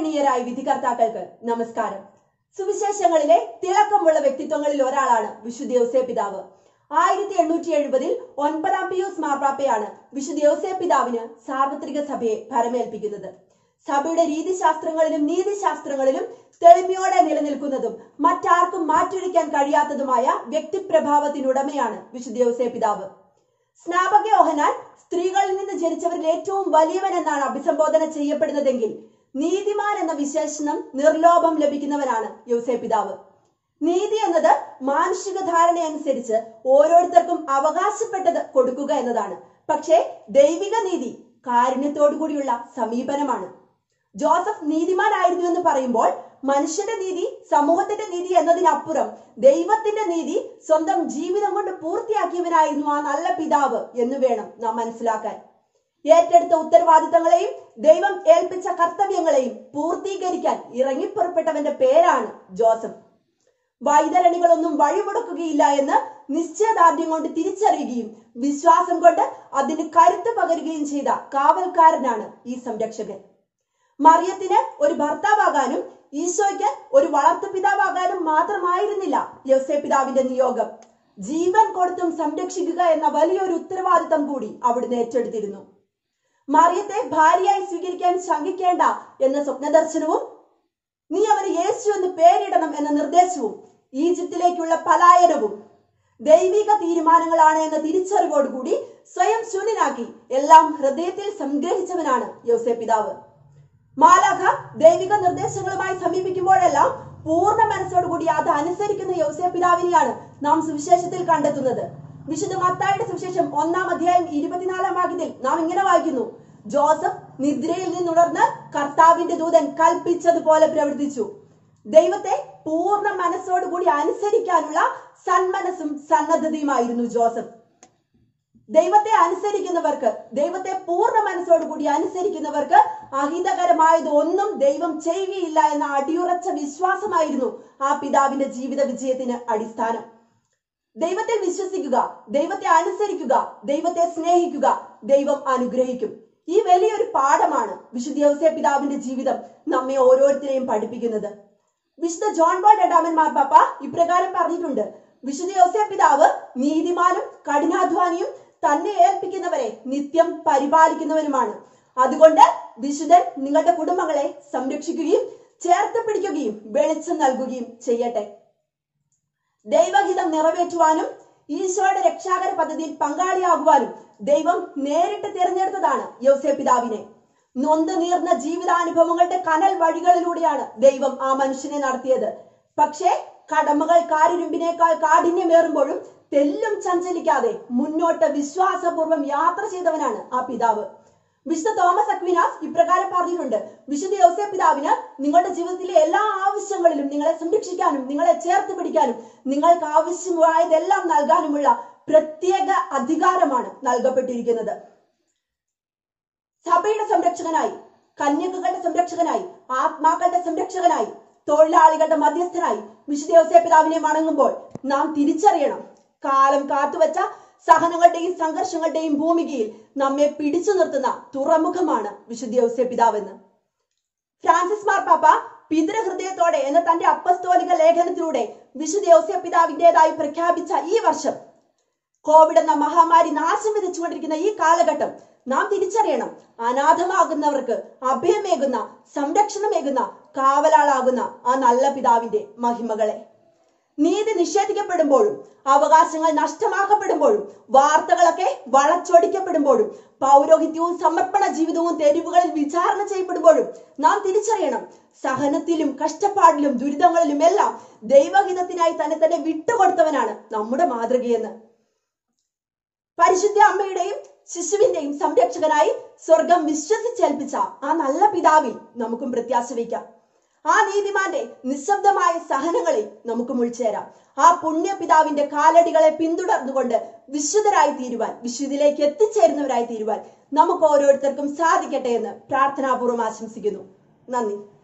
ആദരണീയരായ വിധികർത്താക്കൾക്ക് നമസ്കാരം സുവിശേഷങ്ങളിലെ തിളക്കമുള്ള വ്യക്തിത്വങ്ങളിൽ ഒരാളാണ് വിശുദ്ധ യോസേ പിതാവ് ആയിരത്തി എണ്ണൂറ്റി എഴുപതിൽ ഒൻപതാം പിയൂസ് മാർപ്പാപ്പയാണ് വിശുദ്ധ യോസേ പിതാവിന് സാർവത്രിക സഭയെ ഭരമേൽപ്പിക്കുന്നത് സഭയുടെ രീതിശാസ്ത്രങ്ങളിലും നീതിശാസ്ത്രങ്ങളിലും തെളിമയോടെ നിലനിൽക്കുന്നതും മറ്റാർക്കും മാറ്റൊഴിക്കാൻ കഴിയാത്തതുമായ വ്യക്തിപ്രഭാവത്തിനുടമയാണ് വിശുദ്ധ യോസേ പിതാവ് സ്നാപക യോഹനാൻ സ്ത്രീകളിൽ നിന്ന് ജനിച്ചവരിൽ ഏറ്റവും വലിയവൻ എന്നാണ് അഭിസംബോധന ചെയ്യപ്പെടുന്നതെങ്കിൽ നീതിമാൻ എന്ന വിശേഷണം നിർലോഭം ലഭിക്കുന്നവനാണ് യോസേ പിതാവ് നീതി എന്നത് മാനുഷിക ധാരണയനുസരിച്ച് ഓരോരുത്തർക്കും അവകാശപ്പെട്ടത് കൊടുക്കുക എന്നതാണ് പക്ഷേ ദൈവിക നീതി കാരുണ്യത്തോടു കൂടിയുള്ള സമീപനമാണ് ജോസഫ് നീതിമാനായിരുന്നു എന്ന് പറയുമ്പോൾ മനുഷ്യന്റെ നീതി സമൂഹത്തിന്റെ നീതി എന്നതിനപ്പുറം ദൈവത്തിന്റെ നീതി സ്വന്തം ജീവിതം കൊണ്ട് പൂർത്തിയാക്കിയവനായിരുന്നു ആ നല്ല പിതാവ് എന്ന് വേണം നാം മനസ്സിലാക്കാൻ ഏറ്റെടുത്ത ഉത്തരവാദിത്തങ്ങളെയും ദൈവം ഏൽപ്പിച്ച കർത്തവ്യങ്ങളെയും പൂർത്തീകരിക്കാൻ ഇറങ്ങിപ്പുറപ്പെട്ടവന്റെ പേരാണ് ജോസഫ് വൈതരണികളൊന്നും വഴിമുടക്കുകയില്ല എന്ന് നിശ്ചയദാർഢ്യം കൊണ്ട് തിരിച്ചറിയുകയും വിശ്വാസം കൊണ്ട് അതിന് കരുത്ത് പകരുകയും ചെയ്ത കാവൽക്കാരനാണ് ഈ സംരക്ഷകൻ മറിയത്തിന് ഒരു ഭർത്താവാകാനും ഈശോയ്ക്ക് ഒരു വളർത്തു പിതാവാകാനും മാത്രമായിരുന്നില്ല യോസേ പിതാവിന്റെ നിയോഗം ജീവൻ കൊടുത്തും സംരക്ഷിക്കുക എന്ന വലിയൊരു ഉത്തരവാദിത്തം കൂടി അവിടുന്ന് ഏറ്റെടുത്തിരുന്നു മറിയത്തെ ഭാര്യയായി സ്വീകരിക്കാൻ ശങ്കിക്കേണ്ട എന്ന സ്വപ്നദർശനവും നീ അവന് യേശു എന്ന് പേരിടണം എന്ന നിർദ്ദേശവും ഈജിപ്തിലേക്കുള്ള പലായനവും ദൈവിക തീരുമാനങ്ങളാണ് എന്ന തിരിച്ചറിവോടുകൂടി സ്വയം ശൂന്യനാക്കി എല്ലാം ഹൃദയത്തിൽ സംഗ്രഹിച്ചവനാണ് യോസേ പിതാവ് മാലാഖ ദൈവിക നിർദ്ദേശങ്ങളുമായി സമീപിക്കുമ്പോഴെല്ലാം പൂർണ്ണ മനസ്സോടുകൂടി അത് അനുസരിക്കുന്ന യോസേ പിതാവിനെയാണ് നാം സുവിശേഷത്തിൽ കണ്ടെത്തുന്നത് വിശുദ്ധ മത്തായുടെ സുവിശേഷം ഒന്നാം അധ്യായം ഇരുപത്തിനാലാം വാക്യത്തിൽ നാം ഇങ്ങനെ വായിക്കുന്നു ജോസഫ് നിദ്രയിൽ നിന്നുണർന്ന് കർത്താവിന്റെ ദൂതൻ കൽപ്പിച്ചതുപോലെ പ്രവർത്തിച്ചു ദൈവത്തെ പൂർണ്ണ മനസ്സോടുകൂടി അനുസരിക്കാനുള്ള സന്മനസ്സും സന്നദ്ധതയുമായിരുന്നു ജോസഫ് ദൈവത്തെ അനുസരിക്കുന്നവർക്ക് ദൈവത്തെ പൂർണ്ണ മനസ്സോടുകൂടി അനുസരിക്കുന്നവർക്ക് അഹിതകരമായത് ഒന്നും ദൈവം ചെയ്യുകയില്ല എന്ന അടിയുറച്ച വിശ്വാസമായിരുന്നു ആ പിതാവിന്റെ ജീവിത വിജയത്തിന് അടിസ്ഥാനം ദൈവത്തെ വിശ്വസിക്കുക ദൈവത്തെ അനുസരിക്കുക ദൈവത്തെ സ്നേഹിക്കുക ദൈവം അനുഗ്രഹിക്കും ഈ വലിയൊരു പാഠമാണ് വിശുദ്ധ യോസേ പിതാവിന്റെ ജീവിതം നമ്മെ ഓരോരുത്തരെയും പഠിപ്പിക്കുന്നത് വിശുദ്ധ ജോൺ ബോൾ രണ്ടാമൻ മാർപ്പാപ്പ ഇപ്രകാരം പറഞ്ഞിട്ടുണ്ട് വിശുദ്ധ യോസേ പിതാവ് നീതിമാനും കഠിനാധ്വാനിയും തന്നെ ഏൽപ്പിക്കുന്നവരെ നിത്യം പരിപാലിക്കുന്നവനുമാണ് അതുകൊണ്ട് വിശുദ്ധൻ നിങ്ങളുടെ കുടുംബങ്ങളെ സംരക്ഷിക്കുകയും ചേർത്ത് പിടിക്കുകയും വെളിച്ചം നൽകുകയും ചെയ്യട്ടെ ദൈവഹിതം നിറവേറ്റുവാനും ഈശോയുടെ രക്ഷാകര പദ്ധതിയിൽ പങ്കാളിയാകുവാനും ദൈവം നേരിട്ട് തിരഞ്ഞെടുത്തതാണ് യോസേ പിതാവിനെ നൊന്ത് നീർന്ന ജീവിതാനുഭവങ്ങളുടെ കനൽ വഴികളിലൂടെയാണ് ദൈവം ആ മനുഷ്യനെ നടത്തിയത് പക്ഷേ കടമകൾ കാരിരുമ്പിനേക്കാൾ കാഠിന്യമേറുമ്പോഴും തെല്ലും ചഞ്ചലിക്കാതെ മുന്നോട്ട് വിശ്വാസപൂർവ്വം യാത്ര ചെയ്തവനാണ് ആ പിതാവ് വിശുദ്ധ തോമസ് അക്വിനാസ് ഇപ്രകാരം പറഞ്ഞിട്ടുണ്ട് വിശുദ്ധ യോസേ പിതാവിന് നിങ്ങളുടെ ജീവിതത്തിലെ എല്ലാ ആവശ്യങ്ങളിലും നിങ്ങളെ സംരക്ഷിക്കാനും നിങ്ങളെ ചേർത്ത് പിടിക്കാനും നിങ്ങൾക്ക് ആവശ്യമായതെല്ലാം നൽകാനുമുള്ള പ്രത്യേക അധികാരമാണ് നൽകപ്പെട്ടിരിക്കുന്നത് സഭയുടെ സംരക്ഷകനായി കന്യകകളുടെ സംരക്ഷകനായി ആത്മാക്കളുടെ സംരക്ഷകനായി തൊഴിലാളികളുടെ മധ്യസ്ഥനായി വിശുദ്ധ യോസേ പിതാവിനെ വണങ്ങുമ്പോൾ നാം തിരിച്ചറിയണം കാലം കാത്തുവച്ച സഹനങ്ങളുടെയും സംഘർഷങ്ങളുടെയും ഭൂമികയിൽ നമ്മെ പിടിച്ചു നിർത്തുന്ന തുറമുഖമാണ് വിശുദ്ധ യോസേ പിതാവെന്ന് ഫ്രാൻസിസ് മാർപ്പാപ്പ പിതൃഹൃദയത്തോടെ എന്ന തന്റെ അപ്പസ്തോലിക ലേഖനത്തിലൂടെ വിശുദ്ധ യോസേ പിതാവിൻ്റെതായി പ്രഖ്യാപിച്ച ഈ വർഷം കോവിഡ് എന്ന മഹാമാരി നാശം വിധിച്ചുകൊണ്ടിരിക്കുന്ന ഈ കാലഘട്ടം നാം തിരിച്ചറിയണം അനാഥമാകുന്നവർക്ക് അഭയമേകുന്ന സംരക്ഷണമേകുന്ന കാവലാളാകുന്ന ആ നല്ല പിതാവിന്റെ മഹിമകളെ നീതി നിഷേധിക്കപ്പെടുമ്പോഴും അവകാശങ്ങൾ നഷ്ടമാക്കപ്പെടുമ്പോഴും വാർത്തകളൊക്കെ വളച്ചൊടിക്കപ്പെടുമ്പോഴും പൗരോഹിത്യവും സമർപ്പണ ജീവിതവും തെരുവുകളിൽ വിചാരണ ചെയ്യപ്പെടുമ്പോഴും നാം തിരിച്ചറിയണം സഹനത്തിലും കഷ്ടപ്പാടിലും ദുരിതങ്ങളിലും എല്ലാം ദൈവഹിതത്തിനായി തന്നെ തന്നെ വിട്ടുകൊടുത്തവനാണ് നമ്മുടെ മാതൃകയെന്ന് പരിശുദ്ധ അമ്മയുടെയും ശിശുവിന്റെയും സംരക്ഷകനായി സ്വർഗം വിശ്വസിച്ചേൽപ്പിച്ച ആ നല്ല പിതാവിൽ നമുക്കും പ്രത്യാശ വയ്ക്കാം ആ നീതിമാന്റെ നിശബ്ദമായ സഹനങ്ങളിൽ നമുക്ക് മുൾച്ചേരാം ആ പുണ്യപിതാവിന്റെ കാലടികളെ പിന്തുടർന്നുകൊണ്ട് വിശുദ്ധരായി തീരുവാൻ വിശുദ്ധിയിലേക്ക് എത്തിച്ചേരുന്നവരായി തീരുവാൻ നമുക്ക് ഓരോരുത്തർക്കും സാധിക്കട്ടെ എന്ന് പ്രാർത്ഥനാപൂർവ്വം ആശംസിക്കുന്നു നന്ദി